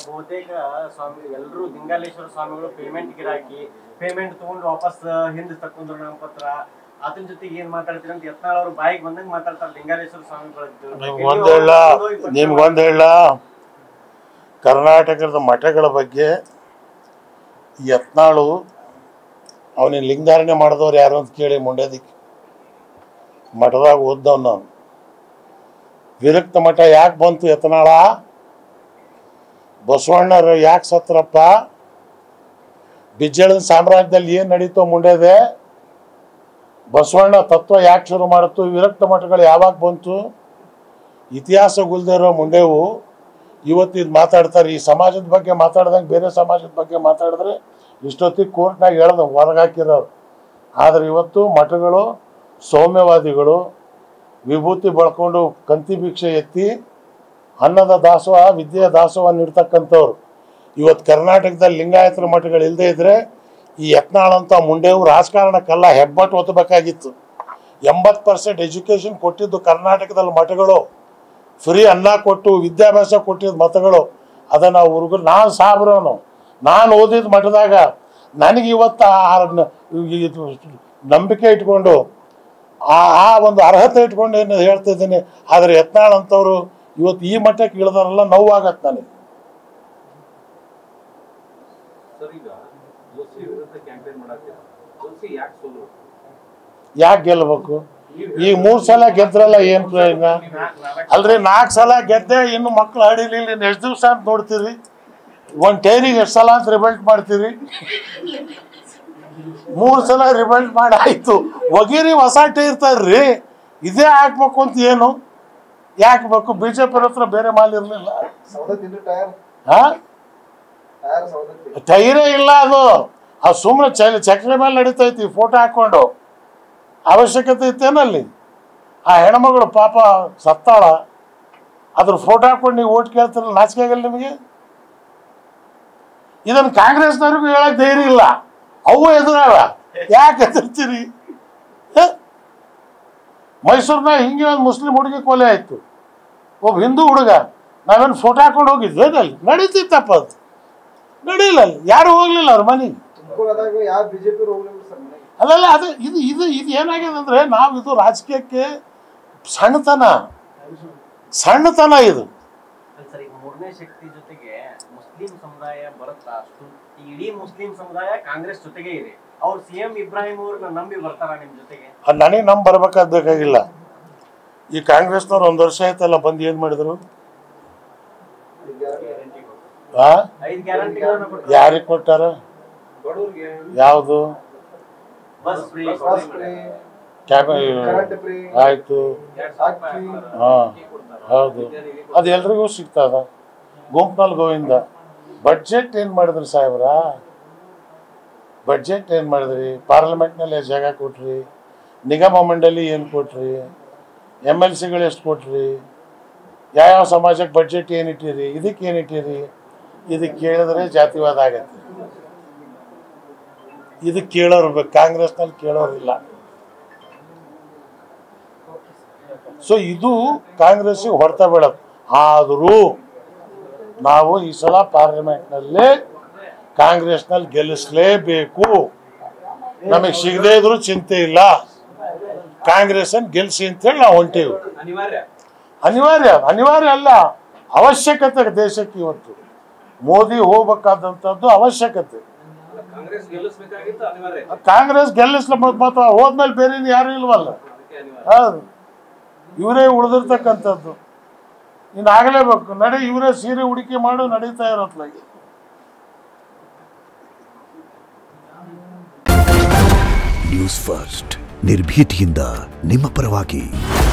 ಬಹುತೇಕ ಸ್ವಾಮಿ ಎಲ್ಲರೂ ಲಿಂಗಾಲೇಶ್ವರ ಸ್ವಾಮಿಗಳು ಪೇಮೆಂಟ್ ಗಿರಾಕಿ ಪೇಮೆಂಟ್ ತಗೊಂಡು ವಾಪಸ್ ಹಿಂದೆ ತಕ್ಕೊಂಡ್ರು ನಾಮಪತ್ರ ಅದರ ಜೊತೆಗೆ ಏನ್ ಮಾತಾಡ್ತೀರಿ ಅಂತ ಯತ್ನಾಳ್ ಅವ್ರು ಬಾಯಿಗೆ ಬಂದಂಗ ಮಾತಾಡ್ತಾರೆ ಲಿಂಗಾಲೇಶ್ವರ ಸ್ವಾಮಿಗಳ ನಿಮ್ಗೊಂದು ಹೇಳ ನಿಮ್ಗೊಂದು ಹೇಳ ಕರ್ನಾಟಕದ ಮಠಗಳ ಬಗ್ಗೆ ಯತ್ನಾಳು ಅವನಿಗೆ ಲಿಂಗಾರಣೆ ಮಾಡಿದವ್ರು ಯಾರು ಅಂತ ಕೇಳಿ ಮುಂಡ್ಯದಿಕ್ಕೆ ಮಠದಾಗ ಓದ್ದವ್ ನಾವು ವಿರಕ್ತ ಮಠ ಯಾಕೆ ಬಂತು ಯತ್ನಾಳ ಬಸವಣ್ಣರು ಯಾಕೆ ಸತ್ರಪ್ಪ ಬಿಜ್ಜಳದ ಸಾಮ್ರಾಜ್ಯದಲ್ಲಿ ಏನು ನಡೀತೋ ಮುಂಡ್ಯದೆ ಬಸವಣ್ಣ ತತ್ವ ಯಾಕೆ ಶುರು ಮಾಡಿತು ವಿರಕ್ತ ಮಠಗಳು ಯಾವಾಗ ಬಂತು ಇತಿಹಾಸ ಗುಲ್ದಿರೋ ಮುಂಡೆವು ಇವತ್ತು ಇದು ಮಾತಾಡ್ತಾರೆ ಈ ಸಮಾಜದ ಬಗ್ಗೆ ಮಾತಾಡ್ದಂಗೆ ಬೇರೆ ಸಮಾಜದ ಬಗ್ಗೆ ಮಾತಾಡಿದ್ರೆ ಇಷ್ಟೊತ್ತಿಗೆ ಕೋರ್ಟ್ನಾಗ ಹೇಳ್ದ ಹೊರಗಾಕಿರೋರು ಆದರೆ ಇವತ್ತು ಮಠಗಳು ಸೌಮ್ಯವಾದಿಗಳು ವಿಭೂತಿ ಬಳಕೊಂಡು ಕಂತಿ ಭಿಕ್ಷೆ ಎತ್ತಿ ಅನ್ನದ ದಾಸೋಹ ವಿದ್ಯೆಯ ದಾಸೋಹ ನೀಡ್ತಕ್ಕಂಥವ್ರು ಇವತ್ತು ಕರ್ನಾಟಕದಲ್ಲಿ ಲಿಂಗಾಯತರ ಮಠಗಳು ಇಲ್ಲದೇ ಇದ್ರೆ ಈ ಯತ್ನಾಳ್ ಅಂತ ಮುಂಡೆವು ರಾಜಕಾರಣಕ್ಕೆಲ್ಲ ಹೆಬ್ಬಟ್ಟು ಒತ್ತಬೇಕಾಗಿತ್ತು ಎಂಬತ್ತು ಪರ್ಸೆಂಟ್ ಎಜುಕೇಷನ್ ಕೊಟ್ಟಿದ್ದು ಕರ್ನಾಟಕದಲ್ಲಿ ಮಠಗಳು ಫ್ರೀ ಅನ್ನ ಕೊಟ್ಟು ವಿದ್ಯಾಭ್ಯಾಸ ಕೊಟ್ಟಿದ್ದ ಮತಗಳು ಅದನ್ನು ಹುಡುಗರು ನಾನು ಸಾಬ್ರವನು ನಾನು ಓದಿದ ಮಠದಾಗ ನನಗೆ ಇವತ್ತು ಆ ನ- ಇದು ನಂಬಿಕೆ ಇಟ್ಕೊಂಡು ಆ ಆ ಒಂದು ಅರ್ಹತೆ ಇಟ್ಕೊಂಡು ಏನು ಹೇಳ್ತಿದ್ದೀನಿ ಆದರೆ ಯತ್ನಾಳ್ ಅಂತವರು ಇವತ್ತು ಈ ಮಟ್ಟಕ್ಕೆ ಇಳಿದಾರಲ್ಲ ನೋವಾಗತ್ತೆ ನನಗೆ ಸರ್ ಈಗ ಜೋಶಿ ವಿರುದ್ಧ ಕ್ಯಾಂಪೇನ್ ಮಾಡತ್ತೀರ ಜೋಶಿ ಯಾಕೆ ಸೋಲು ಯಾಕೆ ಗೆಲ್ಲಬೇಕು ಈಗ ಮೂರು ಸಲ ಗೆದ್ರಲ್ಲ ಏನು ಪ್ರಯೋಜನ ಅಲ್ರಿ ನಾಲ್ಕು ಸಲ ಗೆದ್ದೆ ಇನ್ನು ಮಕ್ಳು ಹಡಿಲಿಲ್ಲ ಇನ್ನು ಎಷ್ಟು ದಿವಸ ಅಂತ ನೋಡ್ತೀರಿ ಒಂದು ಟೈರಿಗೆ ಎಷ್ಟು ಸಲ ಅಂತ ರಿಬಲ್ಟ್ ಮಾಡ್ತೀರಿ ಮೂರು ಸಲ ರಿಬಲ್ಟ್ ಮಾಡಿ ಆಯ್ತು ಒಗಿರಿ ಹೊಸ ಟೈರ್ ತರ್ರಿ ಇದೇ ಹಾಕ್ಬೇಕು ಅಂತ ಏನು ಯಾಕೆ ಬೇಕು ಬಿ ಜೆ ಪಿ ಹತ್ರ ಬೇರೆ ಮಾಲ್ ಇರಲಿಲ್ಲ ಸೌದತ್ತಿಂದು ಟೈರ್ ಹಾ ಟೈರ್ ಸೌದತ್ತಿ ಟೈರೇ ಇಲ್ಲ ಅದು ಅದು ಸುಮ್ಮನೆ ಚ ಚಕ್ರ ಮೇಲೆ ನಡೀತೈತಿ ಫೋಟೋ ಹಾಕ್ಕೊಂಡು ಅವಶ್ಯಕತೆ ಇತ್ತೇನಲ್ಲಿ ಆ ಹೆಣ್ಮಗಳು ಪಾಪ ಸತ್ತಾಳ ಅದ್ರ ಫೋಟೋ ಹಾಕೊಂಡು ನೀವು ಓಟ್ ಕೇಳ್ತಿರಲ್ಲ ನಾಚಿಕೆ ಆಗಲ್ಲ ನಿಮಗೆ ಇದನ್ನು ಕಾಂಗ್ರೆಸ್ನವ್ರಿಗೂ ಹೇಳಕ್ ಧೈರ್ಯ ಇಲ್ಲ ಅವು ಎದುರಾವ ಯಾಕೆ ಎದುರ್ತೀರಿ ಹ? ಮೈಸೂರಿನಾಗ ಹಿಂಗೆ ಒಂದು ಮುಸ್ಲಿಂ ಹುಡುಗಿ ಕೊಲೆ ಆಯ್ತು ಒಬ್ಬ ಹಿಂದೂ ಹುಡುಗ ನಾವೇನು ಫೋಟೋ ಹಾಕೊಂಡು ಹೋಗಿದ್ವಿ ಏನಲ್ಲಿ ನಡೀತಿತ್ತಪ್ಪ ಅದು ನಡೀಲ್ಲ ಅಲ್ಲಿ ಯಾರು ಹೋಗ್ಲಿಲ್ಲ ಅವ್ರ ಮನೆಗೆ ತುಮಕೂರದಾಗ ಯಾವ ಬಿಜೆಪಿ ಹೋಗ್ಲಿಲ್ಲ ಸರ್ ಮನೆಗೆ ಅಲ್ಲಲ್ಲ ಅದು ಇದು ಇದು ಇದು ಏನಾಗಿದೆ ಅಂದ್ರೆ ನಾವು ಇದು ರಾಜಕೀಯಕ್ಕೆ ಸಣ್ಣತನ ಸಣ್ಣತನ ಇದು ಸರ್ ಈಗ ಮೂರನೇ ಶಕ್ತಿ ಜೊತೆಗೆ ಮುಸ್ಲಿಂ ಸಮುದಾಯ ಬರುತ್ತಾ ಅಷ್ಟು ಈ ಇಡೀ ಮುಸ್ಲಿಂ ಸಮುದಾಯ ಕಾಂಗ್ರೆಸ್ ಜೊತೆಗೆ ಇದೆ ಅವ್ರು ಸಿಎಂ ಇಬ್ರಾಹಿಂ ಅವ್ರನ್ನ ನಂಬಿ ಬರ್ತಾರ ನಿಮ್ ಜೊತೆಗೆ ಅದು ನನಗೆ ನಮ್ಮ ಬರ್ಬೇಕಾದ್ ಬೇಕಾಗಿಲ್ಲ ಈ ಕಾಂಗ್ರೆಸ್ನವ್ರು ಒಂದು ವರ್ಷ ಆಯ್ತಲ್ಲ ಬಂದು ಏನು ಮಾಡಿದ್ರು ಆ ಐದು ಗ್ಯಾರಂಟಿಗಳನ್ನ ಕೊಟ್ಟು ಯಾರಿಗೆ ಕೊಟ್ಟಾರ ಬಡವ್ರಿಗೆ ಯಾವುದು bus free bus free cab current free ಆಯ್ತು ಎರಡ್ ಸಾವಿರ ರೂಪಾಯಿ ಹಾಕ್ತಾರೆ. ಹಾ ಅಕ್ಕಿ ಕೊಡ್ತಾರೆ. ಹೌದು ವಿದ್ಯಾರ್ಥಿಗಳಿಗೆ ಅದು ಎಲ್ರಿಗೂ ಸಿಗ್ತದ ಗುಂಪ್ನಲ್ಲಿ ಗೋವಿಂದ ಬಡ್ಜೆಟ್ ಏನು ಮಾಡಿದ್ರಿ ಸಾಹೇಬ್ರ ಬಡ್ಜೆಟ್ ಏನು ಮಾಡಿದ್ರಿ ಪಾರ್ಲಿಮೆಂಟ್ನಲ್ಲಿ ಎಷ್ಟು ಜಾಗ ಕೊಟ್ರಿ ನಿಗಮ ಮಂಡಳಿ ಏನು ಕೊಟ್ರಿ ಎಮ್ ಎಲ್ ಸಿಗಳು ಎಷ್ಟು ಕೊಟ್ರಿ ಯಾವ್ಯಾವ ಸಮಾಜಕ್ಕೆ ಬಡ್ಜೆಟ್ ಏನು ಇಟ್ಟಿರಿ ಇದಕ್ಕೆ ಏನು ಇಟ್ಟಿರಿ ಇದಕ್ಕೆ ಕೇಳಿದ್ರೆ ಜಾತಿವಾದ ಆಗತ್ತೆ ಇದಕ್ಕೆ ಕೇಳೋರು ಬೇಕು ಕಾಂಗ್ರೆಸ್ನಲ್ಲಿ ಕೇಳೋರಿಲ್ಲ ಸೊ ಇದು ಕಾಂಗ್ರೆಸ್ಸಿಗೆ ಹೊಡೆತ ಬೀಳತ್ತೆ ಆದರೂ ನಾವು ಈ ಸಲ ಪಾರ್ಲಿಮೆಂಟ್ನಲ್ಲಿ ಕಾಂಗ್ರೆಸ್ನಲ್ಲಿ ಗೆಲ್ಲಿಸಲೇಬೇಕು ನಮಗೆ ಸಿಗದೇ ಇದ್ರೂ ಚಿಂತೆ ಇಲ್ಲ ಕಾಂಗ್ರೆಸ್ಸನ್ನು ಗೆಲ್ಲಿಸಿ ಅಂತೇಳಿ ನಾವು ಹೊಂಟೀವಿ ಅನಿವಾರ್ಯ ಅನಿವಾರ್ಯ ಅನಿವಾರ್ಯ ಅಲ್ಲ ಅವಶ್ಯಕತೆ ದೇಶಕ್ಕೆ ಇವತ್ತು ಮೋದಿ ಹೋಗ್ಬೇಕಾದಂಥದ್ದು ಅವಶ್ಯಕತೆ ಕಾಂಗ್ರೆಸ್ ಗೆಲ್ಲಿಸ್ಬೇಕಾಗಿತ್ತು ಅನಿವಾರ್ಯ ಕಾಂಗ್ರೆಸ್ ಗೆಲ್ಲಿಸ್ಲ ಮತ್ತು ಹೋದ್ಮೇಲೆ ಬೇರೆ ಯಾರು ಇಲ್ವಲ್ಲ ಅದಕ್ಕೆ ಅನಿವಾರ್ಯ ಹೌದು ಇವರೇ ಉಳಿದಿರ್ತಕ್ಕಂಥದ್ದು ಇನ್ನು ಆಗಲೇಬೇಕು ನಡೆ ಇವರೇ ಸೀರೆ ಹುಡುಕಿ ಮಾಡು ನಡೀತಾ ಇರೋತ್ಲಾಗಿ ನ್ಯೂಸ್ ಫಸ್ಟ್ ನಿರ್ಭೀತಿಯಿಂದ ನಿಮ್ಮ ಪರವಾಗಿ